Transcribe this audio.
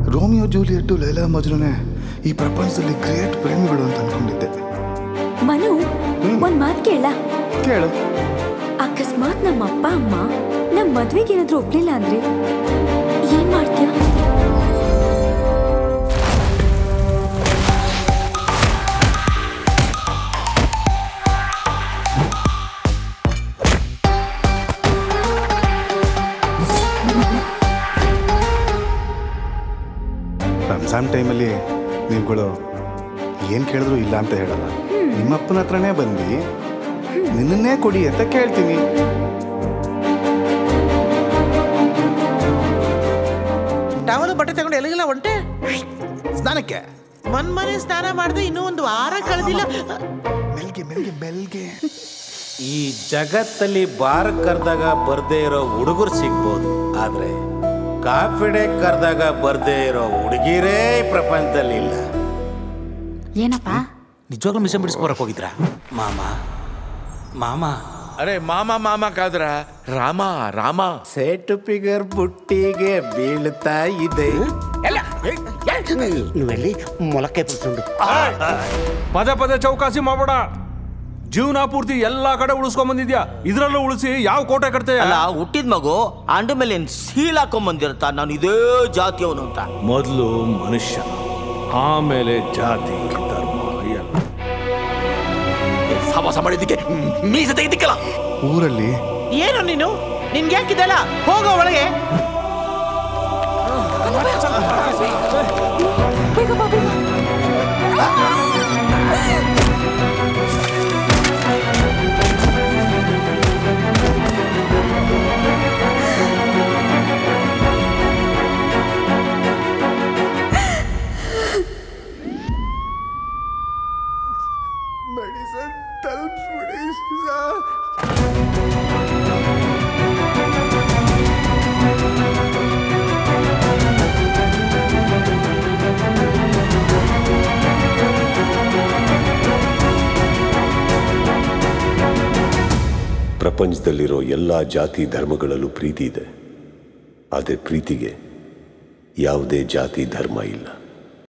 Romeo ಜೂಲಿಯಟ್ಟು Laila ಮಜ್ನುನೇ ಈ ಪ್ರಪಂಚದಲ್ಲಿ great ಪ್ರೇಮಿಗಳು ಅಂತ ಅನ್ಕೊಂಡಿದ್ದೆ ಮನು ಒಂದ್ ಮಾತ್ ಕೇಳ ಕೇಳು ಅಕಸ್ಮಾತ್ ನಮ್ಮ ಅಪ್ಪ ಅಮ್ಮ ನಮ್ ಮದ್ವೆಗೆ ಏನಾದ್ರೂ ಒಪ್ಲಿಲ್ಲ ಅಂದ್ರೆ ಏನ್ ಮಾಡ್ತೀಯ ರಂಜಾನ್ ಟೈಮಲ್ಲಿ ನೀವುಗಳು ಏನು ಕೇಳಿದ್ರು ಇಲ್ಲ ಅಂತ ಹೇಳಲ್ಲ ನಿಮ್ಮಪ್ಪನ ಹತ್ರನೇ ಬಂದು ನಿನ್ನನ್ನೇ ಕೊಡಿ ಅಂತ ಕೇಳ್ತೀನಿ ಟವಲ್ ಬಟ್ಟೆ ತಗೊಂಡು ಎಲ್ಲಿಗೆಲ್ಲ ಹೊಂಟೆ ಸ್ನಾನಕ್ಕೆ ಮನ್ಮನೆ ಸ್ನಾನ ಮಾಡದೆ ಇನ್ನೂ ಒಂದು ವಾರ ಕಳೆದಿಲ್ಲ ಮೆಲ್ಗೆ ಮೆಲ್ಗೆ ಮೆಲ್ಗೆ ಈ ಜಗತ್ತಲ್ಲಿ ಬಾರ್ ಕರೆದಾಗ ಬರ್ದೇ ಇರೋ ಹುಡುಗರು ಸಿಗ್ಬೋದು ಆದ್ರೆ ಕಾಫಿ ಡೇ ಕರೆದಾಗ ಬರ್ದೇ ಇರೋ ಹುಡುಗಿರೇ ಈ ಪ್ರಪಂಚದಲ್ಲಿ ಇಲ್ಲ ಏನಪ್ಪ ನಿಜವಾಗ್ಲೂ ಮಿಷನ್ ಬಿಡಿಸ್ಕೊಬರಕ್ ಹೋಗಿದ್ರಾ ಮಾಮ ಮಾಮ ಅರೆ ಮಾಮ ಮಾಮ ಕಾದ್ರ ರಾಮ ರಾಮ ಸೇಟು ಫಿಗರ್ ಬುಟ್ಟಿಗೆ ಬೀಳ್ತಾ ಇದೆ నువ్వెళ్ళి మొలక్కాయ పులుసుండు ಪದೇ ಪದೇ ಚೌಕಾಸಿ ಮಾಡಬೇಡ ಜೀವನ ಪೂರ್ತಿ ಎಲ್ಲಾ ಕಡೆ ಉಳಿಸ್ಕೊಂಡ್ ಬಂದಿದ್ಯಾ ಇದ್ರಲ್ಲೂ ಉಳಿಸಿ ಯಾವ ಕೋಟೆ ಕಟ್ತೀಯ ಅಲ್ಲ ಹುಟ್ಟಿದ ಮಗು ಅಂಡ ಮೇಲೆ ಏನ್ ಸೀಲ್ ಹಾಕೊಂಡ್ ಬಂದಿರುತ್ತ ನಾನು ಇದೇ ಜಾತಿಯವನು ಅಂತ ಮೊದಲು ಮನುಷ್ಯ ಆಮೇಲೆ ಜಾತಿ ಧರ್ಮ ಎಲ್ಲ ಸವಾಸ ಮಾಡಿದ್ದಕ್ಕೆ ಮೀಸೆ ತೆಗೆದಿಕ್ಕಲ್ಲ ಊರಲ್ಲಿ ಏನು ನೀನು ನಿನ್ಗೆ ಯಾಕಿದೆಲ್ಲ ಹೋಗೋ ಒಳಗೆ ಬೇಗ ಬಾ ಬೇಗ ಮೆಡಿಸನ್ ತಲುಪಿಸ್ಬಿಡಿ ಪ್ರಪಂಚದಲ್ಲಿರೋ ಎಲ್ಲ ಜಾತಿ ಧರ್ಮಗಳಲ್ಲೂ ಪ್ರೀತಿ ಇದೆ ಆದರೆ ಪ್ರೀತಿಗೆ ಯಾವುದೇ ಜಾತಿ ಧರ್ಮ ಇಲ್ಲ